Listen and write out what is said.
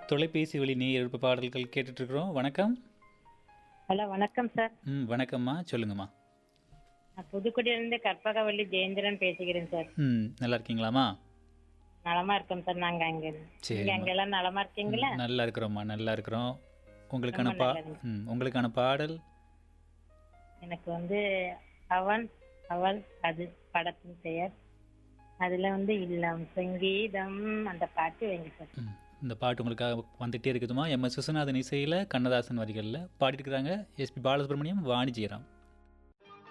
தொலைபேசி வழி நேயர் எழுப்பு பாடல்கள் கேட்டுட்டு இருக்கிறோம் வணக்கம் ஹலோ வணக்கம் சார் ம் வணக்கம்மா சொல்லுங்கம்மா நான் புதுக்குடியிலிருந்து கற்பகவள்ளி ஜெயேந்திரன் பேசுகிறேன் சார் ம் நல்லா இருக்கீங்களாம்மா நலமா இருக்கோம் சார் நாங்க அங்க சரி நீங்க அங்க எல்லாம் நலமா இருக்கீங்களா நல்லா இருக்கிறோம்மா நல்லா இருக்கிறோம் உங்களுக்கான ரொம்ப பா நல்லது. ம் உங்களுக்கான பாடல் எனக்கு வந்து அவன் அவள் அது படத்தின் பெயர் அதுல வந்து இல்லம் சங்கீதம் அந்த பாட்டு வைங்க சார் ம், இந்த பாட்டு உங்களுக்காக வந்துட்டே இருக்குதுமா எம் எஸ் விஸ்வநாதன் இசையில் கண்ணதாசன் வரிகளில் பாடிட்டு இருக்கிறாங்க எஸ்பி பாலசுப்ரமணியம் வாணி ஜெயராம்